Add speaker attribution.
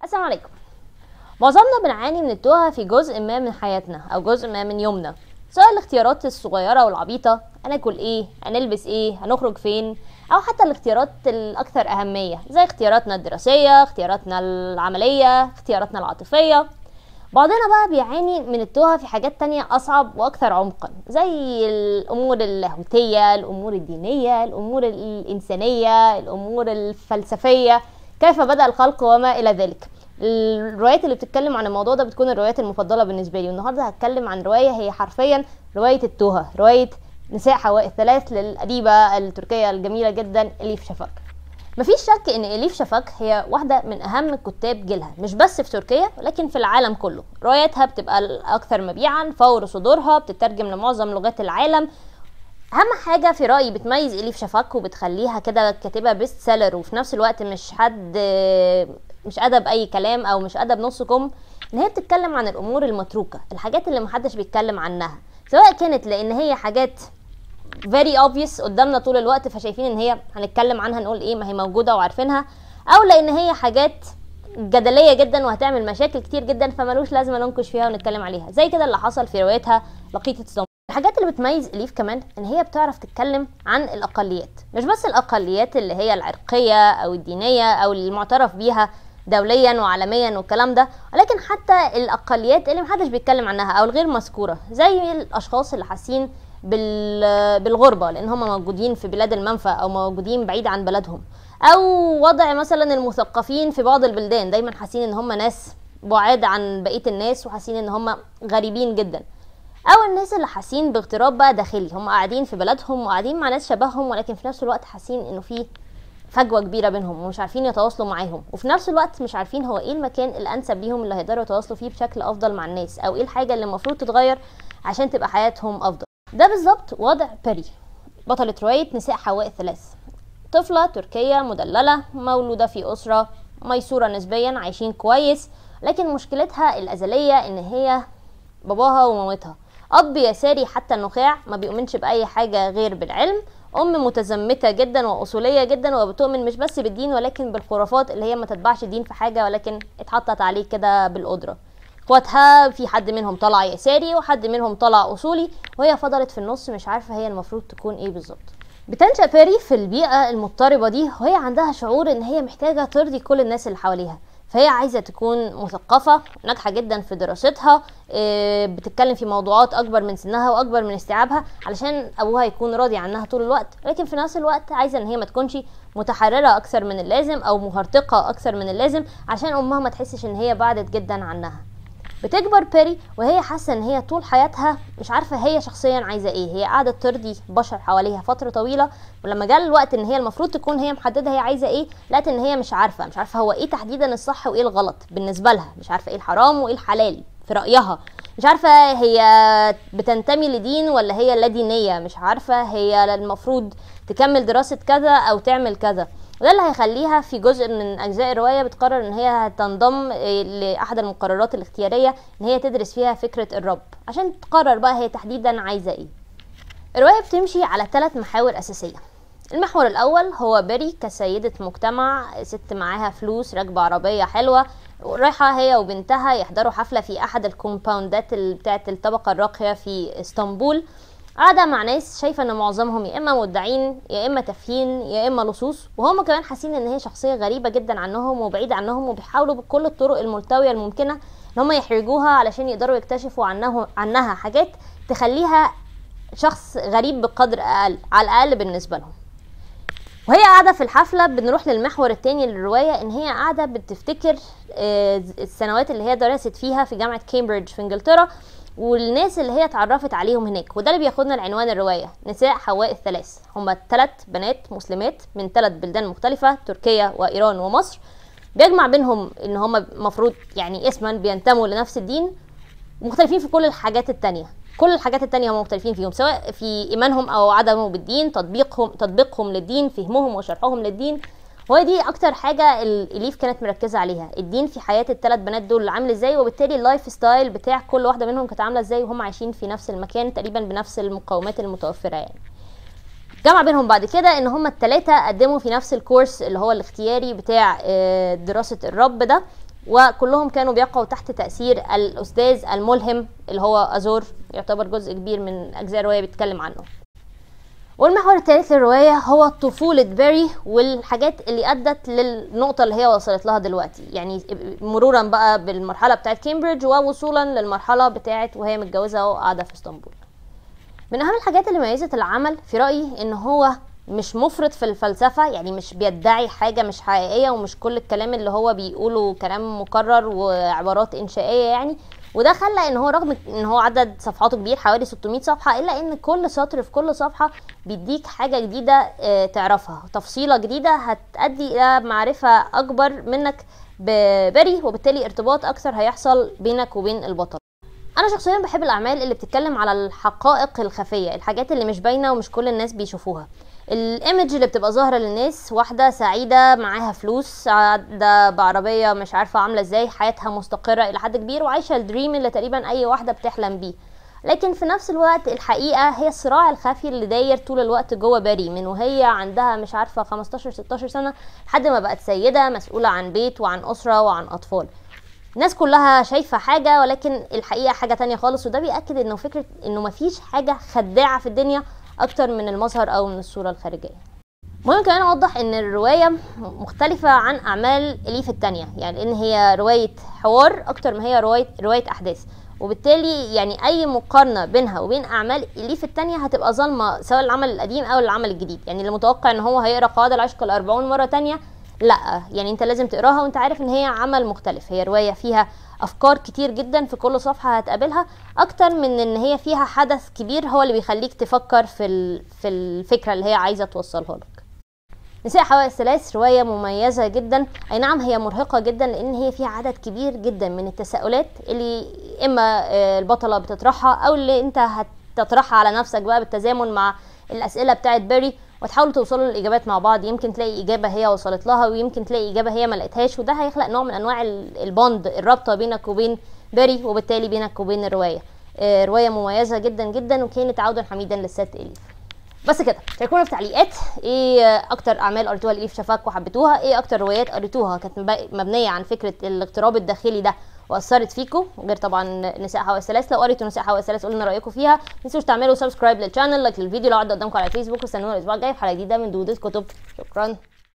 Speaker 1: السلام عليكم معظمنا بنعاني من التوهة في جزء ما من حياتنا أو جزء ما من يومنا سواء الاختيارات الصغيرة والعبيطة هناكل ايه هنلبس ايه هنخرج فين أو حتى الاختيارات الأكثر أهمية زي اختياراتنا الدراسية اختياراتنا العملية اختياراتنا العاطفية بعضنا بقى بيعاني من التوهة في حاجات تانية أصعب وأكثر عمقا زي الأمور اللاهوتية الأمور الدينية الأمور الإنسانية الأمور الفلسفية كيف بدأ الخلق وما إلى ذلك الروايات اللي بتتكلم عن الموضوع ده بتكون الروايات المفضلة بالنسبة لي والنهاردة هتكلم عن رواية هي حرفيا رواية التوهة رواية نساء حواء الثلاث للأديبة التركية الجميلة جدا إليف شفاك مفيش شك ان اليف شفاك هي واحده من اهم كتاب جيلها مش بس في تركيا ولكن في العالم كله رواياتها بتبقى الاكثر مبيعا فور صدورها بتترجم لمعظم لغات العالم اهم حاجه في رايي بتميز اليف شفاك وبتخليها كده كاتبه بيست سيلر وفي نفس الوقت مش حد مش ادب اي كلام او مش ادب نص كم ان هي بتتكلم عن الامور المتروكه الحاجات اللي محدش بيتكلم عنها سواء كانت لان هي حاجات فيري obvious قدامنا طول الوقت فشايفين ان هي هنتكلم عنها نقول ايه ما هي موجوده وعارفينها او لان هي حاجات جدليه جدا وهتعمل مشاكل كتير جدا فملوش لازمه ننكش فيها ونتكلم عليها زي كده اللي حصل في روايتها لقيطه اسطنبول الحاجات اللي بتميز اليف كمان ان هي بتعرف تتكلم عن الاقليات مش بس الاقليات اللي هي العرقيه او الدينيه او المعترف بيها دوليا وعالميا والكلام ده ولكن حتى الاقليات اللي محدش بيتكلم عنها او الغير مذكوره زي الاشخاص اللي حاسين بالغربة لأن هم موجودين في بلاد المنفى أو موجودين بعيد عن بلدهم أو وضع مثلا المثقفين في بعض البلدان دايما حاسين إن هم ناس بعاد عن بقية الناس وحاسين إن هم غريبين جدا أو الناس اللي حاسين باغتراب بقى داخلي هم قاعدين في بلدهم وقاعدين مع ناس شبههم ولكن في نفس الوقت حاسين إنه في فجوة كبيرة بينهم ومش عارفين يتواصلوا معاهم وفي نفس الوقت مش عارفين هو ايه المكان الأنسب ليهم اللي هيقدروا يتواصلوا فيه بشكل أفضل مع الناس أو ايه الحاجة اللي المفروض تتغير عشان تبقى حياتهم أفضل ده بالظبط وضع بيري بطلة رواية نساء حواء الثلاث طفلة تركية مدللة مولودة في أسرة ميسورة نسبيا عايشين كويس لكن مشكلتها الأزلية إن هي باباها ومامتها أب يساري حتى النخاع ما بيؤمنش بأي حاجة غير بالعلم أم متزمتة جدا وأصولية جدا وبتؤمن مش بس بالدين ولكن بالخرافات اللي هي ما تتبعش دين في حاجة ولكن اتحطت عليه كده بالقدرة اخواتها في حد منهم طلع يساري وحد منهم طلع اصولي وهي فضلت في النص مش عارفه هي المفروض تكون ايه بالظبط بتنشا بيري في البيئه المضطربه دي وهي عندها شعور ان هي محتاجه ترضي كل الناس اللي حواليها فهي عايزه تكون مثقفه ناجحه جدا في دراستها بتتكلم في موضوعات اكبر من سنها واكبر من استيعابها علشان ابوها يكون راضي عنها طول الوقت لكن في نفس الوقت عايزه ان هي ما تكونش متحرره اكثر من اللازم او مهرطقه اكثر من اللازم عشان امها ما تحسش ان هي بعدت جدا عنها بتكبر بيري وهي حاسه ان هي طول حياتها مش عارفه هي شخصيا عايزه ايه هي قاعده ترضي بشر حواليها فتره طويله ولما جاء الوقت ان هي المفروض تكون هي محدده هي عايزه ايه لقت ان هي مش عارفه مش عارفه هو ايه تحديدا الصح وايه الغلط بالنسبه لها مش عارفه ايه الحرام وايه الحلال في رايها مش عارفه هي بتنتمي لدين ولا هي لا دينيه مش عارفه هي المفروض تكمل دراسه كذا او تعمل كذا وده اللي هيخليها في جزء من اجزاء الروايه بتقرر ان هي هتنضم لاحد المقررات الاختياريه ان هي تدرس فيها فكره الرب عشان تقرر بقى هي تحديدا عايزه ايه الروايه بتمشي على ثلاث محاور اساسيه المحور الاول هو بيري كسيده مجتمع ست معاها فلوس راكبه عربيه حلوه رايحه هي وبنتها يحضروا حفله في احد الكومباوندات بتاعه الطبقه الراقيه في اسطنبول قاعده مع ناس شايفه ان معظمهم يا اما مدعين يا اما تافهين يا اما لصوص وهم كمان حاسين ان هي شخصيه غريبه جدا عنهم وبعيده عنهم وبيحاولوا بكل الطرق الملتويه الممكنه ان هم يحرجوها علشان يقدروا يكتشفوا عنه عنها حاجات تخليها شخص غريب بقدر اقل على الاقل بالنسبه لهم وهي قاعده في الحفله بنروح للمحور التاني للروايه ان هي قاعده بتفتكر السنوات اللي هي درست فيها في جامعه كامبريدج في انجلترا والناس اللي هي اتعرفت عليهم هناك وده اللي بياخدنا لعنوان الروايه نساء حواء الثلاث هما ثلاث بنات مسلمات من ثلاث بلدان مختلفه تركيا وايران ومصر بيجمع بينهم ان هما المفروض يعني اسما بينتموا لنفس الدين ومختلفين في كل الحاجات التانية كل الحاجات التانية هم مختلفين فيهم سواء في ايمانهم او عدمه بالدين تطبيقهم تطبيقهم للدين فهمهم وشرحهم للدين وهي دي اكتر حاجه الاليف كانت مركزه عليها الدين في حياه الثلاث بنات دول عامل ازاي وبالتالي اللايف ستايل بتاع كل واحده منهم كانت عامله ازاي وهم عايشين في نفس المكان تقريبا بنفس المقومات المتوفره يعني جمع بينهم بعد كده ان هما التلاتة قدموا في نفس الكورس اللي هو الاختياري بتاع دراسة الرب ده وكلهم كانوا بيقعوا تحت تأثير الأستاذ الملهم اللي هو أزور يعتبر جزء كبير من أجزاء الرواية بيتكلم عنه والمحور الثالث للرواية هو طفولة باري والحاجات اللي أدت للنقطة اللي هي وصلت لها دلوقتي يعني مرورا بقى بالمرحلة بتاعت كامبريدج ووصولا للمرحلة بتاعت وهي متجوزة وقاعدة في اسطنبول من أهم الحاجات اللي ميزت العمل في رأيي إن هو مش مفرط في الفلسفة يعني مش بيدعي حاجة مش حقيقية ومش كل الكلام اللي هو بيقوله كلام مكرر وعبارات إنشائية يعني وده خلى ان هو رغم ان هو عدد صفحاته كبير حوالي 600 صفحه الا ان كل سطر في كل صفحه بيديك حاجه جديده آه، تعرفها تفصيله جديده هتؤدي الى معرفه اكبر منك ببري وبالتالي ارتباط اكثر هيحصل بينك وبين البطل انا شخصيا بحب الاعمال اللي بتتكلم على الحقائق الخفيه الحاجات اللي مش باينه ومش كل الناس بيشوفوها الايمج اللي بتبقى ظاهره للناس واحده سعيده معاها فلوس قاعده بعربيه مش عارفه عامله ازاي حياتها مستقره الى حد كبير وعايشه الدريم اللي تقريبا اي واحده بتحلم بيه لكن في نفس الوقت الحقيقه هي الصراع الخفي اللي داير طول الوقت جوه باري من وهي عندها مش عارفه 15 16 سنه لحد ما بقت سيده مسؤوله عن بيت وعن اسره وعن اطفال الناس كلها شايفة حاجة ولكن الحقيقة حاجة تانية خالص وده بيأكد انه فكرة انه مفيش حاجة خداعة في الدنيا اكتر من المظهر او من الصورة الخارجية مهم كمان اوضح ان الرواية مختلفة عن اعمال اليف التانية يعني ان هي رواية حوار اكتر ما هي رواية رواية احداث وبالتالي يعني اي مقارنه بينها وبين اعمال اليف التانية هتبقى ظالمه سواء العمل القديم او العمل الجديد يعني اللي متوقع ان هو هيقرا قواعد العشق الاربعون مره تانية لا يعني انت لازم تقراها وانت عارف ان هي عمل مختلف هي روايه فيها افكار كتير جدا في كل صفحه هتقابلها اكتر من ان هي فيها حدث كبير هو اللي بيخليك تفكر في في الفكره اللي هي عايزه توصلها لك نساء حوائي الثلاث رواية مميزة جدا أي نعم هي مرهقة جدا لأن هي فيها عدد كبير جدا من التساؤلات اللي إما آه، البطلة بتطرحها أو اللي أنت هتطرحها على نفسك بقى بالتزامن مع الأسئلة بتاعت بيري وتحاولوا توصلوا للاجابات مع بعض يمكن تلاقي اجابه هي وصلت لها ويمكن تلاقي اجابه هي ما لقيتهاش وده هيخلق نوع من انواع البوند الرابطه بينك وبين باري وبالتالي بينك وبين الروايه آه، روايه مميزه جدا جدا وكانت عودا حميدا للست اليف بس كده شاركونا في تعليقات ايه اكتر اعمال قريتوها لإليف شفاك وحبيتوها ايه اكتر روايات قريتوها كانت مبنيه عن فكره الاغتراب الداخلي ده واثرت فيكم غير طبعا نساء حواء الثلاث لو قريتوا نساء حواء الثلاث قولوا لنا رايكم فيها ما تنسوش تعملوا سبسكرايب للشانل لايك للفيديو لو عدى قدامكم على الفيسبوك واستنونا الاسبوع الجاي في حلقه جديده من دودة كتب شكرا